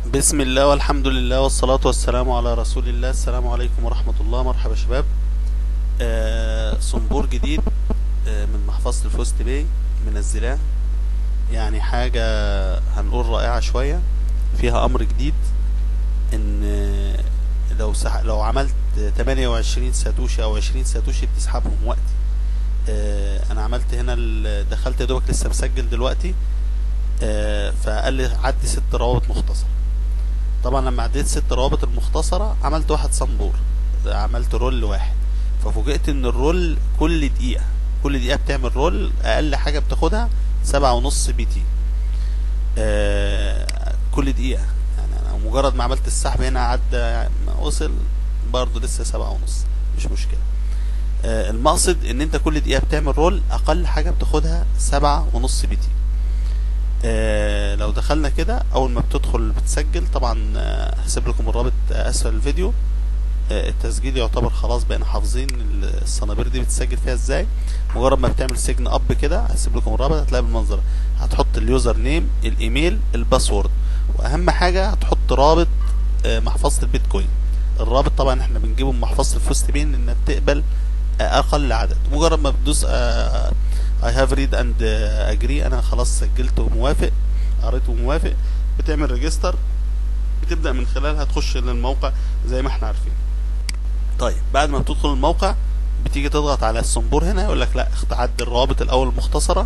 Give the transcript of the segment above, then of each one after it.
بسم الله والحمد لله والصلاة والسلام على رسول الله السلام عليكم ورحمة الله مرحبا شباب آه صنبور جديد آه من محفظة الفوست باي منزلاه يعني حاجة هنقول رائعة شوية فيها أمر جديد إن آه، لو سح... لو عملت 28 ساتوشي أو 20 ساتوشي بتسحبهم وقتي آه أنا عملت هنا ال... دخلت يا دوبك لسه مسجل دلوقتي آه فقال لي عدي ست روابط مختصرة طبعا لما عديت ست روابط المختصرة عملت واحد صنبور عملت رول واحد ففوجئت ان الرول كل دقيقة كل دقيقة بتعمل رول اقل حاجة بتاخدها سبعة ونص بي تي آه كل دقيقة يعني انا مجرد ما عملت السحب هنا عدى ما وصل برضه لسه سبعة ونص مش مشكلة آه المقصد ان انت كل دقيقة بتعمل رول اقل حاجة بتاخدها سبعة ونص بي تي آه لو دخلنا كده اول ما بتدخل بتسجل طبعا آه هسيب لكم الرابط آه اسفل الفيديو آه التسجيل يعتبر خلاص بقينا حافظين الصنابير دي بتسجل فيها ازاي مجرد ما بتعمل سجن اب كده هسيب لكم الرابط هتلاقي بالمنظر ده. هتحط اليوزر نيم الايميل الباسورد واهم حاجه هتحط رابط آه محفظه البيتكوين الرابط طبعا احنا بنجيبه من محفظه الفوست بين انها بتقبل آه اقل عدد مجرد ما بتدوس آه I have read and uh, agree انا خلاص سجلت وموافق قريت وموافق بتعمل ريجستر بتبدا من خلالها تخش للموقع زي ما احنا عارفين طيب بعد ما بتدخل الموقع بتيجي تضغط على الصنبور هنا يقول لك لا تعدي الروابط الاول المختصره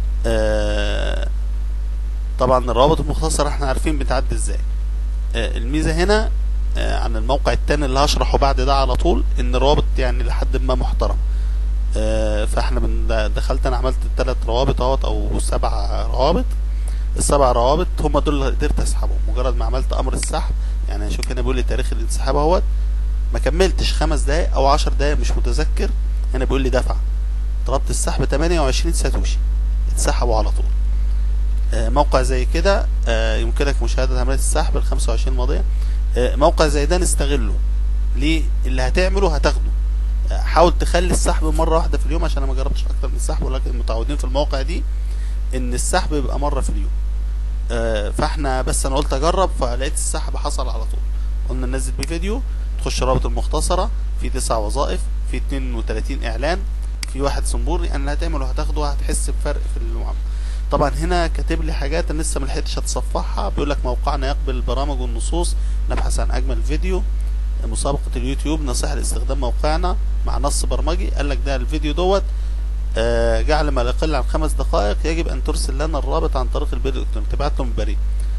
آه طبعا الروابط المختصره احنا عارفين بتعدي ازاي آه الميزه هنا آه عن الموقع التاني اللي هشرحه بعد ده على طول ان الروابط يعني لحد ما محترم آه فاحنا من دخلت انا عملت الثلاث روابط اهوت او سبع روابط السبع روابط هم دول اللي قدرت اسحبهم مجرد ما عملت امر السحب يعني شوف هنا بيقول لي تاريخ الانسحاب اهوت ما كملتش خمس دقايق او عشر دقايق مش متذكر هنا بيقول لي دفع طلبت السحب 28 ساتوشي اتسحبوا على طول آه موقع زي كده آه يمكنك مشاهدة عملية السحب ال 25 ماضية آه موقع زي ده نستغله ليه اللي هتعمله هتاخده حاول تخلي السحب مره واحده في اليوم عشان انا ما جربتش اكتر من السحب ولكن متعودين في المواقع دي ان السحب بيبقى مره في اليوم آه فاحنا بس انا قلت اجرب فلقيت السحب حصل على طول قلنا ننزل بيه فيديو تخش رابط المختصره في تسع وظائف في 32 اعلان في واحد صنبور يعني اللي هتعمله هتاخده هتحس بفرق في المعامله طبعا هنا كاتب لي حاجات انا لسه ما لحقتش اتصفحها بيقول لك موقعنا يقبل البرامج والنصوص نبحث عن اجمل فيديو مسابقة اليوتيوب نصيحة لاستخدام موقعنا مع نص برمجي قال لك ده الفيديو دوت آه جعل ما لا يقل عن خمس دقائق يجب ان ترسل لنا الرابط عن طريق البريد الالكتروني تبعت لهم البريد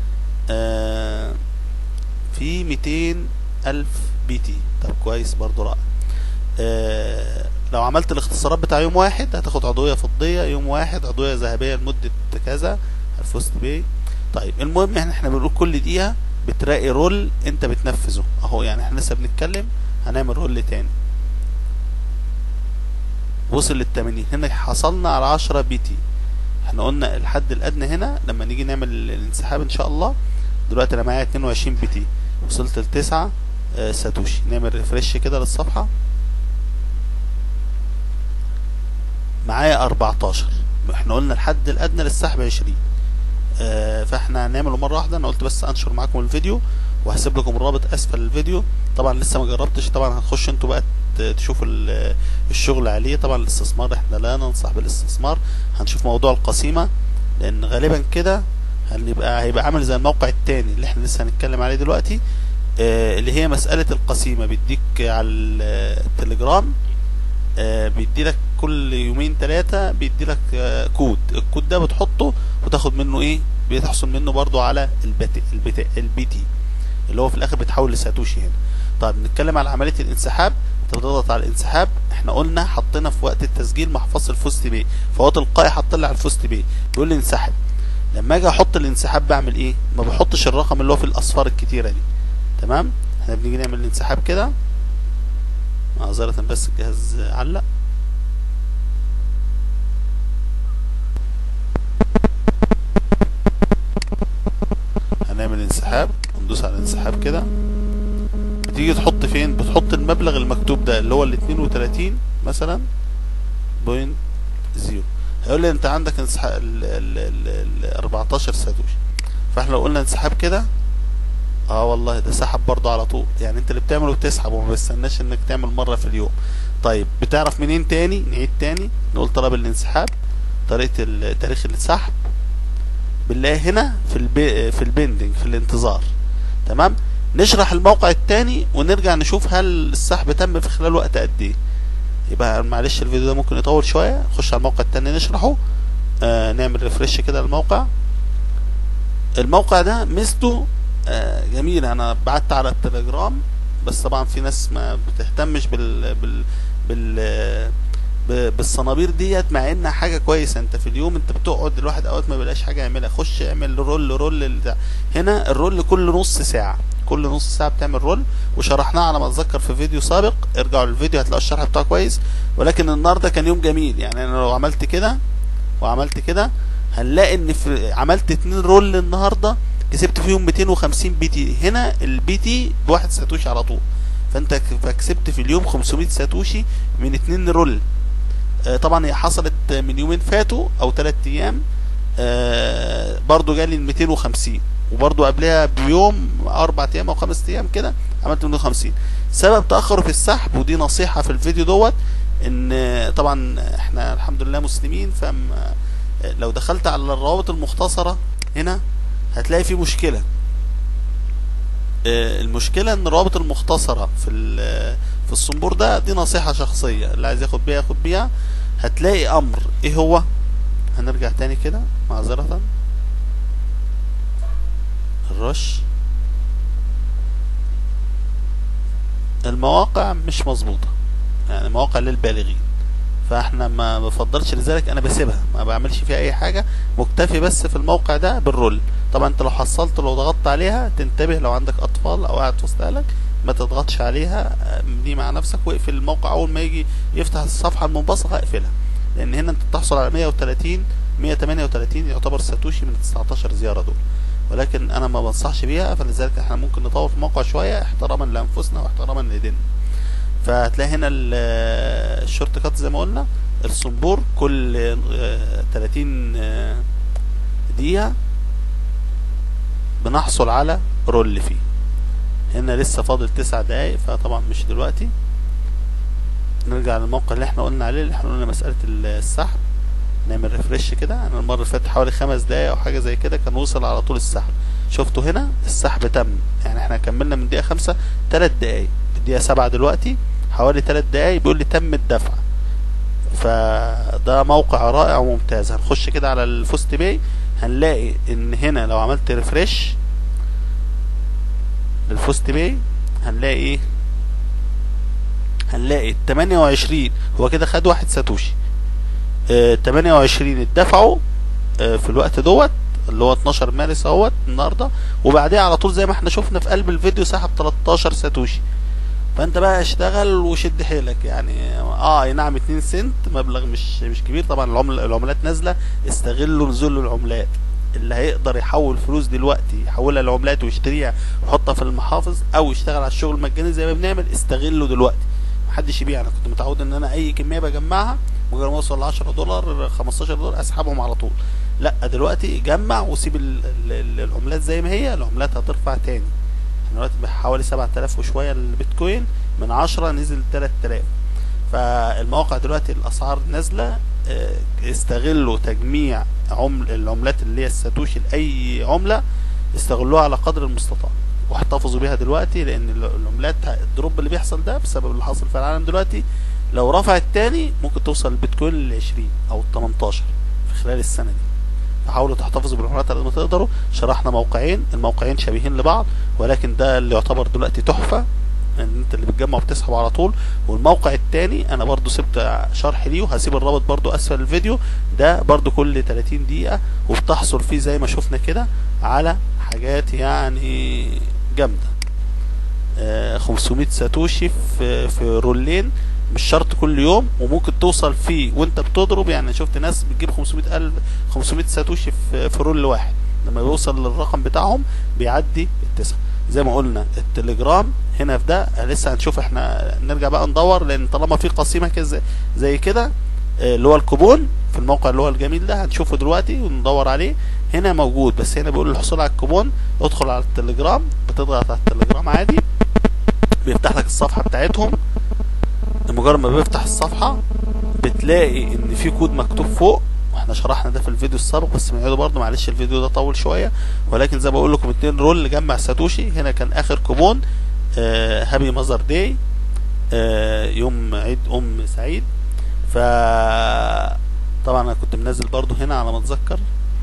آه في 200 الف بي تي طب كويس برضو رائع آه لو عملت الاختصارات بتاع يوم واحد هتاخد عضوية فضية يوم واحد عضوية ذهبية لمدة كذا الفوست بي طيب المهم احنا احنا بنقول كل دقيقة بتلاقي رول انت بتنفذه اهو يعني احنا لسه بنتكلم هنعمل رول تاني وصل للتمانين هنا حصلنا على عشرة بي تي احنا قلنا الحد الادنى هنا لما نيجي نعمل الانسحاب ان شاء الله دلوقتي انا معايا اتنين وعشرين بي تي وصلت لتسعة اه ساتوشي نعمل ريفرش كده للصفحة معايا اربعتاشر احنا قلنا الحد الادنى للسحب عشرين آه فاحنا هنعمله مره واحده انا قلت بس انشر معاكم الفيديو وهسيب لكم الرابط اسفل الفيديو طبعا لسه ما جربتش طبعا هتخش انتوا بقى تشوفوا الشغل عليه طبعا الاستثمار احنا لا ننصح بالاستثمار هنشوف موضوع القسيمه لان غالبا كده هنبقى هيبقى عامل زي الموقع التاني اللي احنا لسه هنتكلم عليه دلوقتي آه اللي هي مساله القسيمه بيديك على التليجرام آه بيدي لك كل يومين ثلاثة بيدي لك آه كود الكود ده بتحطه وتاخد منه ايه بتحصل منه برضو على البت البت البي تي اللي هو في الاخر بيتحول لساتوشي هنا طيب نتكلم على عملية الانسحاب انت بتضغط على الانسحاب احنا قلنا حطينا في وقت التسجيل محفظة الفوست بي فهو تلقائي حط لي على الفوست بي بيقول لي انسحب لما اجي احط الانسحاب بعمل ايه ما بحطش الرقم اللي هو في الاصفار الكتيرة دي تمام احنا بنيجي نعمل الانسحاب كده معذرة بس الجهاز علق هنعمل انسحاب وندوس على الانسحاب كده بتيجي تحط فين بتحط المبلغ المكتوب ده اللي هو ال 32 مثلا بوينت زيرو هيقول لي انت عندك انسحاب ال 14 ساتوشي فاحنا لو قلنا انسحاب كده اه والله ده سحب برضه على طول يعني انت اللي بتعمله بتسحب وما بتستناش انك تعمل مرة في اليوم طيب بتعرف منين تاني نعيد تاني نقول طلب الانسحاب طريقة ال- تاريخ السحب بنلاقي هنا في البي في البندنج في الانتظار تمام نشرح الموقع التاني ونرجع نشوف هل السحب تم في خلال وقت قد ايه يبقى معلش الفيديو ده ممكن يطول شوية نخش على الموقع التاني نشرحه آه نعمل ريفرش كده للموقع الموقع ده ميزته آه جميل انا بعت على التليجرام بس طبعا في ناس ما بتهتمش بال بال بال ب- بالصنابير ديت مع انها حاجه كويسه انت في اليوم انت بتقعد الواحد اوقات ما بيلاقيش حاجه يعملها خش اعمل رول رول بتاع. هنا الرول كل نص ساعه كل نص ساعه بتعمل رول وشرحناه على ما اتذكر في فيديو سابق ارجعوا للفيديو هتلاقوا الشرح بتاعه كويس ولكن النهارده كان يوم جميل يعني انا لو عملت كده وعملت كده هنلاقي ان في عملت اتنين رول النهارده كسبت فيهم 250 بي تي هنا البي تي بواحد ساتوشي على طول فانت ك- كسبت في اليوم 500 ساتوشي من اتنين رول آه، طبعا هي حصلت من يومين فاتوا او ثلاث ايام آه، برضو جالي ال 250 وبرضو قبلها بيوم اربع ايام او خمس ايام كده عملت 250 سبب تاخره في السحب ودي نصيحه في الفيديو دوت ان آه، طبعا احنا الحمد لله مسلمين فما آه، لو دخلت على الروابط المختصره هنا هتلاقي في مشكله آه، المشكله ان الروابط المختصره في ال- في الصنبور ده دي نصيحه شخصيه اللي عايز ياخد بيها ياخد بيها هتلاقي امر ايه هو هنرجع تاني كده معذره الرش المواقع مش مظبوطه يعني مواقع للبالغين فاحنا ما بفضلش لذلك انا بسيبها ما بعملش فيها اي حاجه مكتفي بس في الموقع ده بالرول طبعا انت لو حصلت لو ضغطت عليها تنتبه لو عندك اطفال او قاعد في وسط اهلك ما تضغطش عليها آه، دي مع نفسك واقفل الموقع اول ما يجي يفتح الصفحه المنبثقه اقفلها لان هنا انت بتحصل على 130 138 يعتبر ساتوشي من 19 زياره دول ولكن انا ما بنصحش بيها فلذلك احنا ممكن نطور في الموقع شويه احتراما لانفسنا واحتراما لديننا فهتلاقي هنا ال- الشورت كات زي ما قلنا الصنبور كل آه، 30 آه، دقيقة بنحصل على رول فيه هنا لسه فاضل تسع دقايق فطبعا مش دلوقتي نرجع للموقع اللي احنا قلنا عليه اللي احنا قلنا مسألة السحب نعمل ريفرش كده انا المرة اللي فاتت حوالي خمس دقايق او حاجة زي كده كان وصل على طول السحب شفتوا هنا السحب تم يعني احنا كملنا من دقيقة خمسة تلات دقايق الدقيقة سبعة دلوقتي حوالي تلات دقايق بيقول لي تم الدفع فده موقع رائع وممتاز هنخش كده على الفوست باي هنلاقي ان هنا لو عملت ريفرش للفوست باي هنلاقي ايه هنلاقي ال 28 هو كده خد واحد ساتوشي اه 28 اتدفعوا اه في الوقت دوت اللي هو 12 مارس اهوت النهارده وبعديها على طول زي ما احنا شفنا في قلب الفيديو سحب 13 ساتوشي فانت بقى اشتغل وشد حيلك يعني اه اي نعم 2 سنت مبلغ مش مش كبير طبعا العمل العملات نازله استغلوا نزول العملات اللي هيقدر يحول فلوس دلوقتي يحولها لعملات ويشتريها ويحطها في المحافظ او يشتغل على الشغل المجاني زي ما بنعمل استغله دلوقتي محدش يبيع انا كنت متعود ان انا اي كميه بجمعها مجرد ما اوصل ل 10 دولار 15 دولار اسحبهم على طول لا دلوقتي جمع وسيب ال- ال- ال- العملات زي ما هي العملات هترفع تاني احنا دلوقتي بحوالي 7000 وشويه البيتكوين من 10 نزل 3000 فالمواقع دلوقتي الاسعار نازله اه، استغلوا تجميع عمل العملات اللي هي الساتوشي لاي عمله استغلوها على قدر المستطاع واحتفظوا بيها دلوقتي لان ال- العملات الدروب اللي بيحصل ده بسبب اللي حاصل في العالم دلوقتي لو رفعت تاني ممكن توصل البيتكوين ل 20 او 18 في خلال السنه دي فحاولوا تحتفظوا بالعملات على قد ما تقدروا شرحنا موقعين الموقعين شبيهين لبعض ولكن ده اللي يعتبر دلوقتي تحفه ان انت اللي بتجمع وبتسحب على طول والموقع التاني انا برضو سبت شرح ليه وهسيب الرابط برضو اسفل الفيديو ده برضو كل 30 دقيقة وبتحصل فيه زي ما شفنا كده على حاجات يعني جامدة آه، 500 ساتوشي في في رولين مش شرط كل يوم وممكن توصل فيه وانت بتضرب يعني شفت ناس بتجيب 500 الف 500 ساتوشي في في رول واحد لما بيوصل للرقم بتاعهم بيعدي التسعة زي ما قلنا التليجرام هنا في ده لسه هنشوف احنا نرجع بقى ندور لان طالما في قسيمه كده زي- زي كده آه، اللي هو الكوبون في الموقع اللي هو الجميل ده هنشوفه دلوقتي وندور عليه هنا موجود بس هنا بيقول الحصول على الكوبون ادخل على التليجرام بتضغط على التليجرام عادي بيفتح لك الصفحة بتاعتهم مجرد ما بيفتح الصفحة بتلاقي ان في كود مكتوب فوق واحنا شرحنا ده في الفيديو السابق بس بنعيده برضه معلش الفيديو ده طول شويه ولكن زي ما بقول لكم 200 رول جمع ساتوشي هنا كان اخر كوبون آه هابي ماذر داي آه يوم عيد ام سعيد ف طبعا انا كنت منزل برضه هنا على ما اتذكر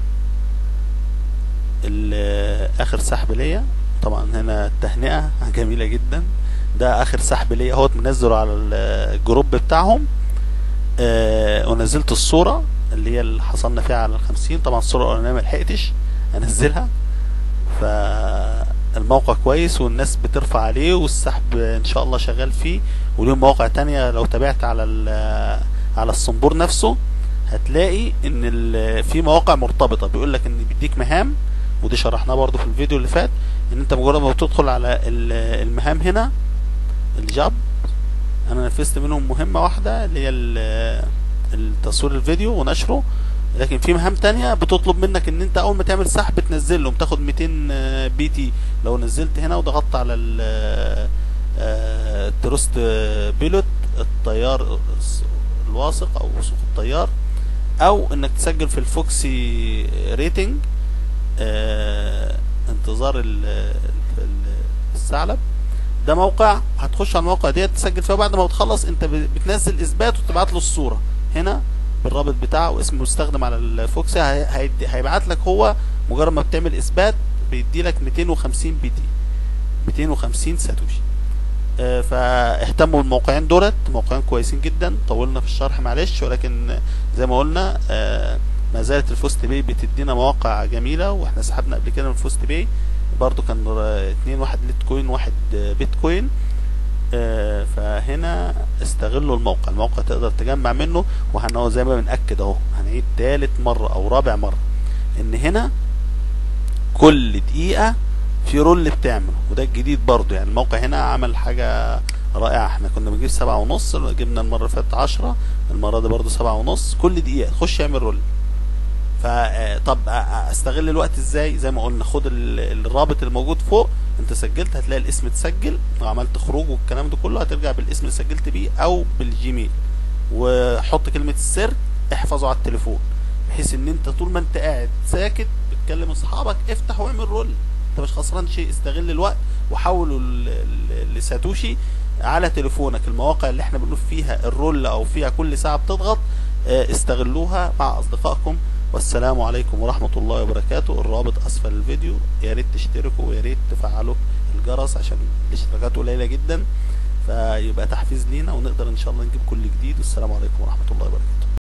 ال- اخر سحب ليا طبعا هنا التهنئه جميله جدا ده اخر سحب ليا اهوت منزله على الجروب بتاعهم آه ونزلت الصوره اللي هي اللي حصلنا فيها على الخمسين طبعا الصوره الاولانيه ما لحقتش انزلها فالموقع كويس والناس بترفع عليه والسحب ان شاء الله شغال فيه وليهم مواقع تانية لو تابعت على ال- على الصنبور نفسه هتلاقي ان ال- في مواقع مرتبطه بيقول لك ان بيديك مهام ودي شرحناها برضو في الفيديو اللي فات ان انت مجرد ما بتدخل على ال- المهام هنا الجاب انا نفذت منهم مهمه واحده اللي هي ال- التصوير الفيديو ونشره لكن في مهام تانية بتطلب منك ان انت اول ما تعمل سحب تنزل لهم تاخد 200 بي تي لو نزلت هنا وضغطت على ال- آه، التروست بيلوت الطيار الواثق او وثوق الطيار او انك تسجل في الفوكسي ريتنج آه، انتظار ال- ال- الثعلب ده موقع هتخش على الموقع ديت تسجل فيه وبعد ما بتخلص انت ب- بتنزل اثبات وتبعت له الصوره هنا بالرابط بتاعه واسم المستخدم على الفوكسي هي- هيدي- هيبعت لك هو مجرد ما بتعمل اثبات بيدي لك 250 بي تي 250 ساتوشي آه، فاهتموا بالموقعين دولت موقعين كويسين جدا طولنا في الشرح معلش ولكن زي ما قلنا آه، ما زالت الفوست باي بتدينا مواقع جميله واحنا سحبنا قبل كده من الفوست باي برضو كان آه، اتنين واحد ليتكوين واحد آه، بيتكوين آه، فهنا استغلوا الموقع الموقع تقدر تجمع منه وهنهو زي ما بنأكد اهو هنعيد تالت مرة او رابع مرة ان هنا كل دقيقة في رول بتعمله وده الجديد برضو يعني الموقع هنا عمل حاجة رائعة احنا كنا بنجيب سبعة ونص جبنا المرة اللي فاتت عشرة المرة دي برضو سبعة ونص كل دقيقة خش اعمل رول فطب استغل الوقت ازاي زي ما قلنا خد ال- الرابط الموجود فوق انت سجلت هتلاقي الاسم اتسجل وعملت خروج والكلام ده كله هترجع بالاسم اللي سجلت بيه او بالجيميل وحط كلمة السر احفظه على التليفون بحيث ان انت طول ما انت قاعد ساكت بتكلم اصحابك افتح واعمل رول انت مش خسران شيء استغل الوقت وحوله ل- ل- لساتوشي على تليفونك المواقع اللي احنا بنقول فيها الرول او فيها كل ساعة بتضغط اه، استغلوها مع اصدقائكم والسلام عليكم ورحمة الله وبركاته الرابط اسفل الفيديو يا ريت تشتركوا ويا ريت تفعلوا الجرس عشان الاشتراكات قليلة جدا فيبقى تحفيز لينا ونقدر ان شاء الله نجيب كل جديد والسلام عليكم ورحمة الله وبركاته